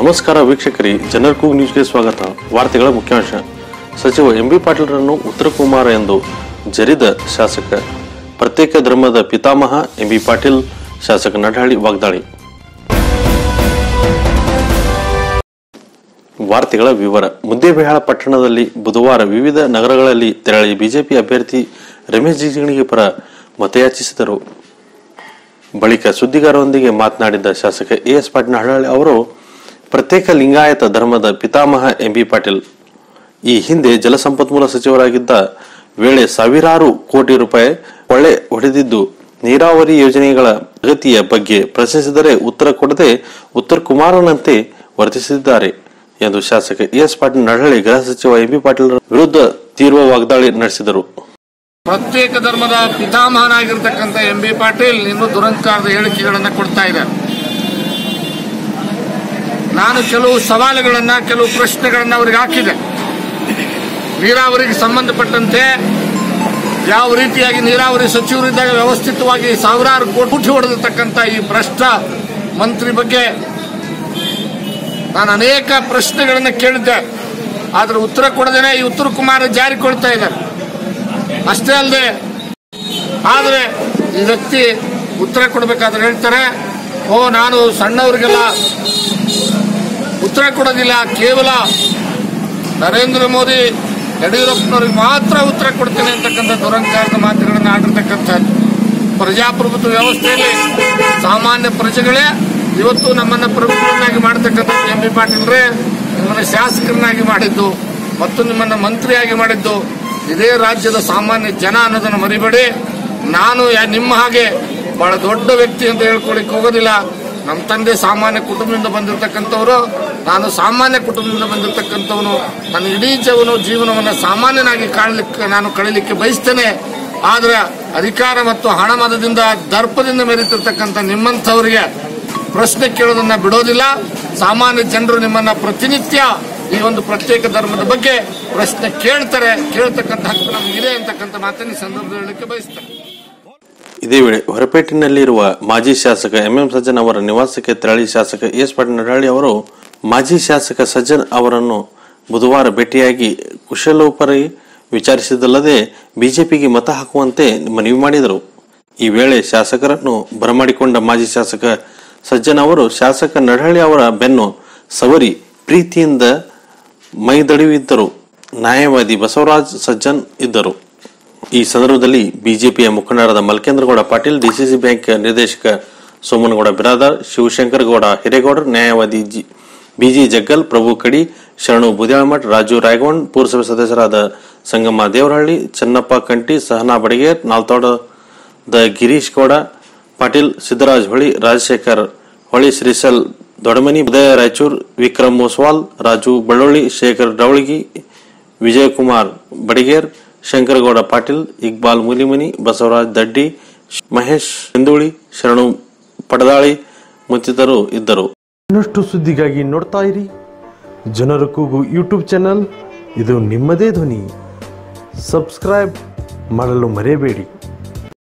ನಮಸ್ಕಾರ ವೀಕ್ಷಕರಿ ಜನರ ಕೂಗು ನ್ಯೂಸ್ಗೆ ಸ್ವಾಗತ ವಾರ್ತೆಗಳ ಮುಖ್ಯಾಂಶ ಸಚಿವ ಎಂ ಬಿ ಪಾಟೀಲ್ರನ್ನು ಉತ್ತರ ಕುಮಾರ ಎಂದು ಜರಿದ ಶಾಸಕ ಪ್ರತ್ಯೇಕ ಧರ್ಮದ ಪಿತಾಮಹ ಎಂ ಬಿ ಪಾಟೀಲ್ ಶಾಸಕ ನಡಹಳ್ಳಿ ವಾಗ್ದಾಳಿ ವಾರ್ತೆಗಳ ವಿವರ ಮುದ್ದೇಬಿಹಾಳ ಪಟ್ಟಣದಲ್ಲಿ ಬುಧವಾರ ವಿವಿಧ ನಗರಗಳಲ್ಲಿ ತೆರಳಿ ಬಿಜೆಪಿ ಅಭ್ಯರ್ಥಿ ರಮೇಶ್ ಜಿಗಣಿಗೆ ಪರ ಮತಯಾಚಿಸಿದರು ಬಳಿಕ ಸುದ್ದಿಗಾರರೊಂದಿಗೆ ಮಾತನಾಡಿದ ಶಾಸಕ ಎ ಎಸ್ ಪಾಟೀಲ್ ಹಳ್ಳಹಳ್ಳಿ ಅವರು ಪ್ರತ್ಯೇಕ ಲಿಂಗಾಯತ ಧರ್ಮದ ಪಿತಾಮಹ ಎಂ ಬಿ ಪಾಟೀಲ್ ಈ ಹಿಂದೆ ಜಲಸಂಪನ್ಮೂಲ ಸಚಿವರಾಗಿದ್ದ ವೇಳೆ ಸಾವಿರಾರು ಕೋಟಿ ರೂಪಾಯಿ ಕೊಳ್ಳೆ ಹೊಡೆದಿದ್ದು ನೀರಾವರಿ ಯೋಜನೆಗಳ ಪ್ರಗತಿಯ ಬಗ್ಗೆ ಪ್ರಶ್ನಿಸಿದರೆ ಉತ್ತರ ಕೊಡದೆ ಉತ್ತರ ಕುಮಾರನಂತೆ ವರ್ತಿಸಿದ್ದಾರೆ ಎಂದು ಶಾಸಕ ಎ ಎಸ್ ಪಾಟೀಲ್ ನಡಹಳ್ಳಿ ಗೃಹ ಸಚಿವ ಎಂ ಬಿ ಪಾಟೀಲ್ ವಿರುದ್ಧ ತೀವ್ರ ವಾಗ್ದಾಳಿ ನಡೆಸಿದರು ಪ್ರತ್ಯೇಕ ಧರ್ಮದ ಪಿತಾಮಹನಾಗಿರ್ತಕ್ಕಂಥ ಎಂ ಬಿ ಪಾಟೀಲ್ ಇನ್ನು ದುರಂಕಾರದ ಹೇಳಿಕೆಗಳನ್ನು ಕೊಡ್ತಾ ಇದ್ದಾರೆ ನಾನು ಕೆಲವು ಸವಾಲುಗಳನ್ನ ಕೆಲವು ಪ್ರಶ್ನೆಗಳನ್ನ ಅವರಿಗೆ ಹಾಕಿದೆ ನೀರಾವರಿಗೆ ಸಂಬಂಧಪಟ್ಟಂತೆ ಯಾವ ರೀತಿಯಾಗಿ ನೀರಾವರಿ ಸಚಿವರಿದ್ದಾಗ ವ್ಯವಸ್ಥಿತವಾಗಿ ಸಾವಿರಾರು ಕೋಟಿ ಹೊಡೆದಿರ್ತಕ್ಕಂಥ ಈ ಭ್ರಷ್ಟ ಮಂತ್ರಿ ಬಗ್ಗೆ ನಾನು ಅನೇಕ ಪ್ರಶ್ನೆಗಳನ್ನು ಕೇಳಿದ್ದೆ ಆದ್ರೆ ಉತ್ತರ ಕೊಡದೇನೆ ಈ ಉತ್ತರ ಕುಮಾರ ಜಾರಿಕೊಳ್ತಾ ಇದ್ದಾರೆ ಅಷ್ಟೇ ಅಲ್ಲದೆ ಆದರೆ ಈ ವ್ಯಕ್ತಿ ಉತ್ತರ ಕೊಡಬೇಕಾದ್ರೆ ಹೇಳ್ತಾರೆ ಓ ನಾನು ಸಣ್ಣವರಿಗೆಲ್ಲ ಉತ್ತರ ಕೊಡೋದಿಲ್ಲ ಕೇವಲ ನರೇಂದ್ರ ಮೋದಿ ಯಡಿಯೂರಪ್ಪನವ್ರಿಗೆ ಮಾತ್ರ ಉತ್ತರ ಕೊಡ್ತೇನೆ ಅಂತಕ್ಕಂಥ ದುರಂಕಾರದ ಮಾತುಗಳನ್ನು ಆಡಿರ್ತಕ್ಕಂಥದ್ದು ಪ್ರಜಾಪ್ರಭುತ್ವ ವ್ಯವಸ್ಥೆಯಲ್ಲಿ ಸಾಮಾನ್ಯ ಪ್ರಜೆಗಳೇ ಇವತ್ತು ನಮ್ಮನ್ನ ಪ್ರಮುಖರನ್ನಾಗಿ ಮಾಡತಕ್ಕಂಥದ್ದು ಎಂ ಬಿ ಪಾಟೀಲ್ರೇ ನಿಮ್ಮನ್ನ ಶಾಸಕರನ್ನಾಗಿ ಮಾಡಿದ್ದು ಮತ್ತು ನಿಮ್ಮನ್ನ ಮಂತ್ರಿಯಾಗಿ ಮಾಡಿದ್ದು ಇದೇ ರಾಜ್ಯದ ಸಾಮಾನ್ಯ ಜನ ಅನ್ನೋದನ್ನು ಮರಿಬೇಡಿ ನಾನು ಯಾ- ನಿಮ್ಮ ಹಾಗೆ ಬಹಳ ದೊಡ್ಡ ವ್ಯಕ್ತಿ ಅಂತ ಹೇಳ್ಕೊಳಿಕ್ ಹೋಗೋದಿಲ್ಲ ನಮ್ಮ ತಂದೆ ಸಾಮಾನ್ಯ ಕುಟುಂಬದಿಂದ ಬಂದಿರತಕ್ಕಂಥವ್ರು ನಾನು ಸಾಮಾನ್ಯ ಕುಟುಂಬದಿಂದ ಬಂದಿರತಕ್ಕಂಥವನು ನನ್ನ ಇಡೀ ಜೀವನ ಜೀವನವನ್ನು ಸಾಮಾನ್ಯನಾಗಿ ಕಾಣಲಿಕ್ಕೆ ನಾನು ಕಳೀಲಿಕ್ಕೆ ಬಯಸ್ತೇನೆ ಆದ್ರೆ ಅಧಿಕಾರ ಮತ್ತು ಹಣ ಮದದಿಂದ ದರ್ಪದಿಂದ ಮೆರೀತಿರ್ತಕ್ಕಂಥ ನಿಮ್ಮಂಥವರಿಗೆ ಪ್ರಶ್ನೆ ಕೇಳೋದನ್ನ ಬಿಡೋದಿಲ್ಲ ಸಾಮಾನ್ಯ ಜನರು ನಿಮ್ಮನ್ನ ಪ್ರತಿನಿತ್ಯ ಈ ಒಂದು ಪ್ರತ್ಯೇಕ ಧರ್ಮದ ಬಗ್ಗೆ ಪ್ರಶ್ನೆ ಕೇಳ್ತಾರೆ ಕೇಳ್ತಕ್ಕಂಥ ಹಕ್ಕು ನಮಗಿದೆ ಅಂತಕ್ಕಂಥ ಮಾತನ್ನ ಈ ಸಂದರ್ಭದಲ್ಲಿ ಹೇಳಲಿಕ್ಕೆ ಬಯಸ್ತೇನೆ ಇದೇ ವೇಳೆ ಹೊರಪೇಟಿನಲ್ಲಿರುವ ಮಾಜಿ ಶಾಸಕ ಎಂಎಂ ಸಜ್ಜನ್ ಅವರ ನಿವಾಸಕ್ಕೆ ತೆರಳಿ ಶಾಸಕ ಎಸ್ ಪಾಟೀಲ್ ನಡಹಳ್ಳಿ ಅವರು ಮಾಜಿ ಶಾಸಕ ಸಜ್ಜನ್ ಅವರನ್ನು ಬುಧವಾರ ಭೇಟಿಯಾಗಿ ಕುಶಲೋಪರಿ ವಿಚಾರಿಸಿದಲ್ಲದೆ ಬಿಜೆಪಿಗೆ ಮತ ಹಾಕುವಂತೆ ಮನವಿ ಮಾಡಿದರು ಈ ವೇಳೆ ಶಾಸಕರನ್ನು ಬರಮಾಡಿಕೊಂಡ ಮಾಜಿ ಶಾಸಕ ಸಜ್ಜನ್ ಅವರು ಶಾಸಕ ನಡಹಳ್ಳಿ ಅವರ ಬೆನ್ನು ಸವರಿ ಪ್ರೀತಿಯಿಂದ ಮೈದಡಿವಿದ್ದರು ನ್ಯಾಯವಾದಿ ಬಸವರಾಜ್ ಸಜ್ಜನ್ ಇದ್ದರು ಈ ಸಂದರ್ಭದಲ್ಲಿ ಬಿಜೆಪಿಯ ಮುಖಂಡರಾದ ಮಲ್ಕೇಂದ್ರಗೌಡ ಪಾಟೀಲ್ ಡಿಸಿಸಿ ಬ್ಯಾಂಕ್ ನಿರ್ದೇಶಕ ಸೋಮನಗೌಡ ಬಿರಾದಾರ್ ಶಿವಶಂಕರ ಗೌಡ ಹಿರೇಗೌಡರ್ ನ್ಯಾಯವಾದಿ ಜಿ ಬಿಜಿ ಜಗ್ಗಲ್ ಪ್ರಭು ಕಡಿ ಶರಣು ಬುದ್ಯಾಳಮಠ್ ರಾಜು ರಾಯಗೌಡ್ ಪುರಸಭೆ ಸದಸ್ಯರಾದ ಸಂಗಮ್ಮ ದೇವರಹಳ್ಳಿ ಚನ್ನಪ್ಪ ಕಂಟಿ ಸಹನಾ ಬಡಗೇರ್ ನಾಲ್ತೋಡದ ಗಿರೀಶ್ ಗೌಡ ಪಾಟೀಲ್ ಸಿದ್ದರಾಜ್ ಹೊಳಿ ರಾಜಶೇಖರ್ ಹೊಳಿ ಶ್ರೀಸಲ್ ದೊಡಮನಿ ಉದಯ ರಾಯಚೂರ್ ವಿಕ್ರಮ್ ಮುಸ್ವಾಲ್ ರಾಜು ಬಳ್ಳೊಳ್ಳಿ ಶೇಖರ್ ಡವಳಗಿ ವಿಜಯಕುಮಾರ್ ಬಡಿಗೇರ್ ಶಂಕರಗೌಡ ಪಾಟೀಲ್ ಇಕ್ಬಾಲ್ ಮುಲಿಮನಿ ಬಸವರಾಜ್ ದಡ್ಡಿ ಮಹೇಶ್ ಹಿಂದುಳಿ ಶರಣು ಪಡದಾಳಿ ಮತ್ತಿತರರು ಇದ್ದರು ಇನ್ನಷ್ಟು ಸುದ್ದಿಗಾಗಿ ನೋಡ್ತಾ ಇರಿ ಜನರ ಕೂಗು ಯೂಟ್ಯೂಬ್ ಚಾನಲ್ ಇದು ನಿಮ್ಮದೇ ಧ್ವನಿ ಸಬ್ಸ್ಕ್ರೈಬ್ ಮಾಡಲು ಮರೆಯಬೇಡಿ